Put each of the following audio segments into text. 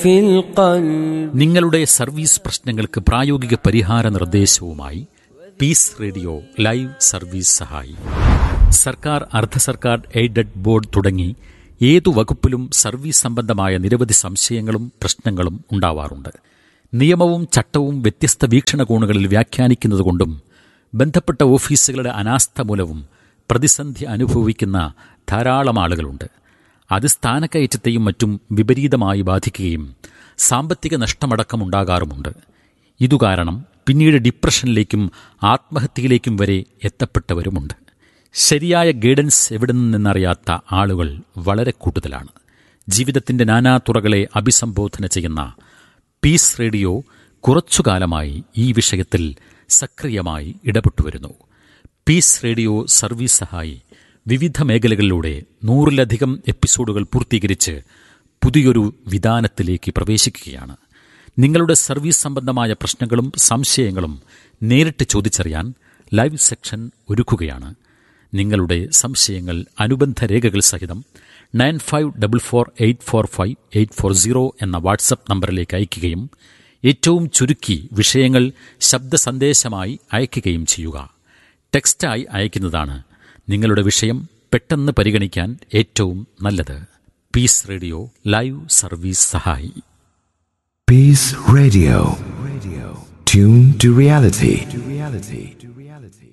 في القلب നിങ്ങളുടെ സർവീസ് പ്രശ്നങ്ങൾക്ക് പ്രായോഗിക പരിഹാര നിർദ്ദേശവുമായി പീസ് റേഡിയോ ലൈവ് സർവീസ് സഹായി സർക്കാർ അർദ്ധ സർക്കാർ എയ്ഡഡ് ബോർഡ് തുടങ്ങി ഏതു വകുപ്പിലും സർവീസ് സംബന്ധമായ നിരവധി സംശയങ്ങളും പ്രശ്നങ്ങളും ഉണ്ടാവാറുണ്ട് നിയമവും ചട്ടവും വ്യത്യസ്ത വീക്ഷണകോണുകളിൽ വ്യാഖ്യാനിക്കുന്നതുകൊണ്ടും ബന്ധപ്പെട്ട ഓഫീസുകളുടെ അനാസ്ഥ മൂലവും പ്രതിസന്ധി അനുഭവിക്കുന്ന ധാരാളം ആളുകളുണ്ട് അത് സ്ഥാനക്കയറ്റത്തെയും മറ്റും വിപരീതമായി ബാധിക്കുകയും സാമ്പത്തിക നഷ്ടമടക്കമുണ്ടാകാറുമുണ്ട് ഇതുകാരണം പിന്നീട് ഡിപ്രഷനിലേക്കും ആത്മഹത്യയിലേക്കും വരെ എത്തപ്പെട്ടവരുമുണ്ട് ശരിയായ ഗൈഡൻസ് എവിടെ നിന്നറിയാത്ത ആളുകൾ വളരെ കൂടുതലാണ് ജീവിതത്തിന്റെ നാനാ തുറകളെ അഭിസംബോധന ചെയ്യുന്ന പീസ് റേഡിയോ കുറച്ചുകാലമായി ഈ വിഷയത്തിൽ സക്രിയമായി ഇടപെട്ടുവരുന്നു പീസ് റേഡിയോ സർവീസ് സഹായി വിവിധ മേഖലകളിലൂടെ നൂറിലധികം എപ്പിസോഡുകൾ പൂർത്തീകരിച്ച് പുതിയൊരു വിധാനത്തിലേക്ക് പ്രവേശിക്കുകയാണ് നിങ്ങളുടെ സർവീസ് സംബന്ധമായ പ്രശ്നങ്ങളും സംശയങ്ങളും നേരിട്ട് ചോദിച്ചറിയാൻ ലൈവ് സെക്ഷൻ ഒരുക്കുകയാണ് നിങ്ങളുടെ സംശയങ്ങൾ അനുബന്ധ രേഖകൾ സഹിതം nine five double four eight four five eight four zero എന്ന വാട്സപ്പ് നമ്പറിലേക്ക് അയയ്ക്കുകയും ഏറ്റവും ചുരുക്കി വിഷയങ്ങൾ ശബ്ദ സന്ദേശമായി അയയ്ക്കുകയും ചെയ്യുക ടെക്സ്റ്റായി അയക്കുന്നതാണ് നിങ്ങളുടെ വിഷയം പെട്ടെന്ന് പരിഗണിക്കാൻ ഏറ്റവും നല്ലത് പീസ് റേഡിയോ ലൈവ് സർവീസ് സഹായി Peace Radio. Radio. Tune to reality. To reality. To reality.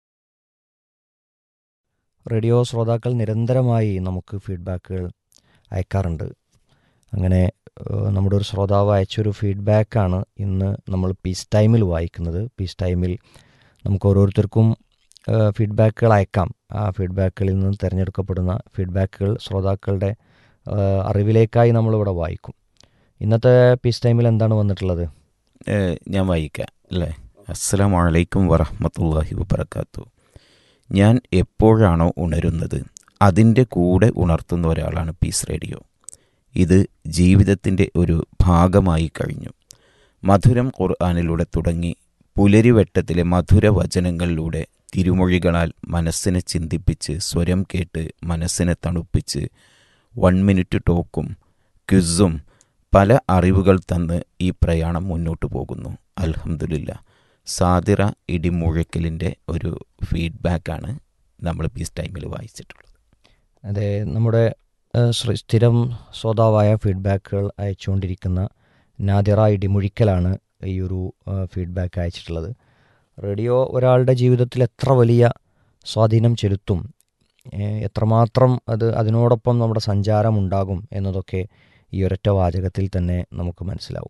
Radio ശ്രോതാക്കൾ നിരന്തരമായി നമുക്ക് ഫീഡ്ബാക്കുകൾ അയക്കാറുണ്ട് അങ്ങനെ ഏഹ്, നമ്മുടെ ഒരു ശ്രോതാവ് അയച്ചൊരു ഫീഡ്ബാക്കാണ് ഇന്ന് നമ്മൾ പീസ് ടൈമിൽ വായിക്കുന്നത് പീസ് ടൈമിൽ നമുക്ക് ഓരോരുത്തർക്കും ഏഹ്, ഫീഡ്ബാക്കുകൾ അയക്കാം ആ ഫീഡ്ബാക്കുകളിൽ നിന്ന് തിരഞ്ഞെടുക്കപ്പെടുന്ന ഫീഡ്ബാക്കുകൾ ശ്രോതാക്കളുടെ ഏഹ്, അറിവിലേക്കായി നമ്മളിവിടെ വായിക്കും ഇന്നത്തെ പീസ് ടൈമിൽ എന്താണ് വന്നിട്ടുള്ളത് ഏഹ് ഞാൻ വായിക്കാം അല്ലേ അസ്സലാം വലൈക്കും വറഹമത്തല്ലാഹി വബർക്കാത്തു ഞാൻ എപ്പോഴാണോ ഉണരുന്നത് അതിൻ്റെ കൂടെ ഉണർത്തുന്ന ഒരാളാണ് പീസ് റേഡിയോ ഇത് ജീവിതത്തിൻ്റെ ഒരു ഭാഗമായി കഴിഞ്ഞു മധുരം ഖുർആാനിലൂടെ തുടങ്ങി പുലരിവെട്ടത്തിലെ മധുര വചനങ്ങളിലൂടെ തിരുമൊഴികളാൽ മനസ്സിനെ ചിന്തിപ്പിച്ച് സ്വരം കേട്ട് മനസ്സിനെ തണുപ്പിച്ച് വൺ മിനിറ്റ് ടോക്കും ക്വിസും പല അറിവുകൾ തന്ന് ഈ പ്രയാണം മുന്നോട്ട് പോകുന്നു അൽഹംദുലില്ല സാദിറ ഇടിമുഴക്കലിൻ്റെ ഒരു ഫീഡ്ബാക്കാണ് നമ്മൾ പീസ് ടൈമിൽ വായിച്ചിട്ടുള്ളത് അതെ നമ്മുടെ ഏഹ്, ശ്ര- സ്ഥിരം ശ്രോതാവായ ഫീഡ്ബാക്കുകൾ അയച്ചുകൊണ്ടിരിക്കുന്ന നാദിറ ഇടിമുഴിക്കലാണ് ഈ ഒരു ഏഹ്, ഫീഡ്ബാക്ക് അയച്ചിട്ടുള്ളത് റേഡിയോ ഒരാളുടെ ജീവിതത്തിൽ എത്ര വലിയ സ്വാധീനം ചെലുത്തും ഏഹ്, എത്രമാത്രം അത് അതിനോടൊപ്പം നമ്മുടെ സഞ്ചാരം ഉണ്ടാകും എന്നതൊക്കെ ഈ ഒരൊറ്റ വാചകത്തിൽ തന്നെ നമുക്ക് മനസ്സിലാവും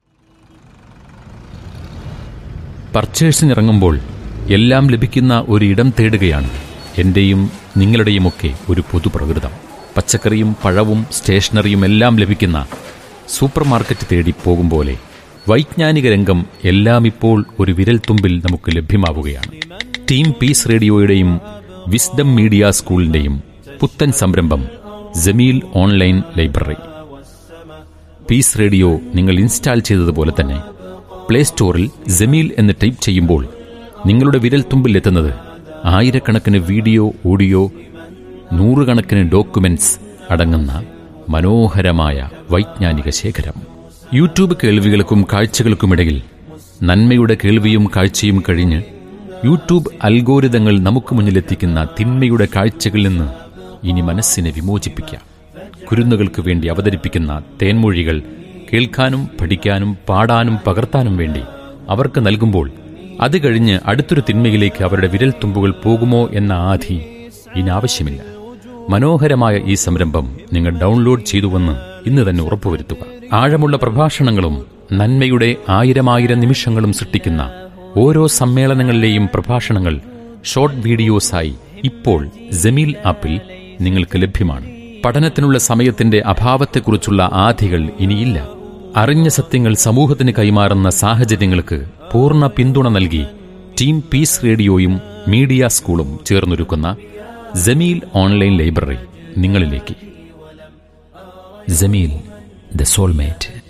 പർച്ചേഴ്സിനിറങ്ങുമ്പോൾ എല്ലാം ലഭിക്കുന്ന ഒരു ഇടം തേടുകയാണ് എന്റെയും നിങ്ങളുടെയുമൊക്കെ ഒരു പൊതുപ്രകൃതം പച്ചക്കറിയും പഴവും സ്റ്റേഷനറിയും എല്ലാം ലഭിക്കുന്ന സൂപ്പർ മാർക്കറ്റ് തേടി പോകും പോലെ വൈജ്ഞാനിക രംഗം എല്ലാം ഇപ്പോൾ ഒരു വിരൽത്തുമ്പിൽ നമുക്ക് ലഭ്യമാവുകയാണ് ടീം പീസ് റേഡിയോയുടെയും വിസ്ഡം മീഡിയ സ്കൂളിന്റെയും പുത്തൻ സംരംഭം Jameel online library peace radio നിങ്ങൾ ഇൻസ്റ്റാൾ ചെയ്തതുപോലെ തന്നെ പ്ലേ സ്റ്റോറിൽ ജമീൽ എന്ന് ടൈപ്പ് ചെയ്യുമ്പോൾ നിങ്ങളുടെ വിരൽത്തുമ്പിൽ എത്തുന്നത് ആയിരക്കണക്കിന് വീഡിയോ ഓഡിയോ നൂറുകണക്കിന് ഡോക്യുമെന്റ്സ് അടങ്ങുന്ന മനോഹരമായ വൈജ്ഞാനിക ശേഖരം യൂട്യൂബ് കേൾവികൾക്കും കാഴ്ചകൾക്കുമിടയിൽ നന്മയുടെ കേൾവിയും കാഴ്ചയും കഴിഞ്ഞ് യൂട്യൂബ് അൽഗോരിതങ്ങൾ നമുക്ക് മുന്നിലെത്തിക്കുന്ന തിന്മയുടെ കാഴ്ചകളിൽ നിന്ന് ഇനി മനസ്സിനെ വിമോചിപ്പിക്കാം കുരുന്നുകൾക്ക് വേണ്ടി അവതരിപ്പിക്കുന്ന തേൻമൊഴികൾ കേൾക്കാനും പഠിക്കാനും പാടാനും പകർത്താനും വേണ്ടി അവർക്ക് നൽകുമ്പോൾ അത് കഴിഞ്ഞ് അടുത്തൊരു തിന്മയിലേക്ക് അവരുടെ വിരൽത്തുമ്പുകൾ പോകുമോ എന്ന ആധി ഇനി ആവശ്യമില്ല മനോഹരമായ ഈ സംരംഭം നിങ്ങൾ ഡൗൺലോഡ് ചെയ്തുവെന്ന് ഇന്ന് തന്നെ ഉറപ്പുവരുത്തുക ആഴമുള്ള പ്രഭാഷണങ്ങളും നന്മയുടെ ആയിരമായിരം നിമിഷങ്ങളും സൃഷ്ടിക്കുന്ന ഓരോ സമ്മേളനങ്ങളിലെയും പ്രഭാഷണങ്ങൾ ഷോർട്ട് വീഡിയോസായി ഇപ്പോൾ ജമീൽ ആപ്പിൽ നിങ്ങൾക്ക് ലഭ്യമാണ് പഠനത്തിനുള്ള സമയത്തിന്റെ അഭാവത്തെക്കുറിച്ചുള്ള ആധികൾ ഇനിയില്ല അറിഞ്ഞ സത്യങ്ങൾ സമൂഹത്തിന് കൈമാറുന്ന സാഹചര്യങ്ങൾക്ക് പൂർണ്ണ പിന്തുണ നൽകി ടീം പീസ് റേഡിയോയും മീഡിയ സ്കൂളും ചേർന്നൊരുക്കുന്ന ജമീൽ ഓൺലൈൻ ലൈബ്രറി നിങ്ങളിലേക്ക് ജമീൽ ദ സോൾമേറ്റ്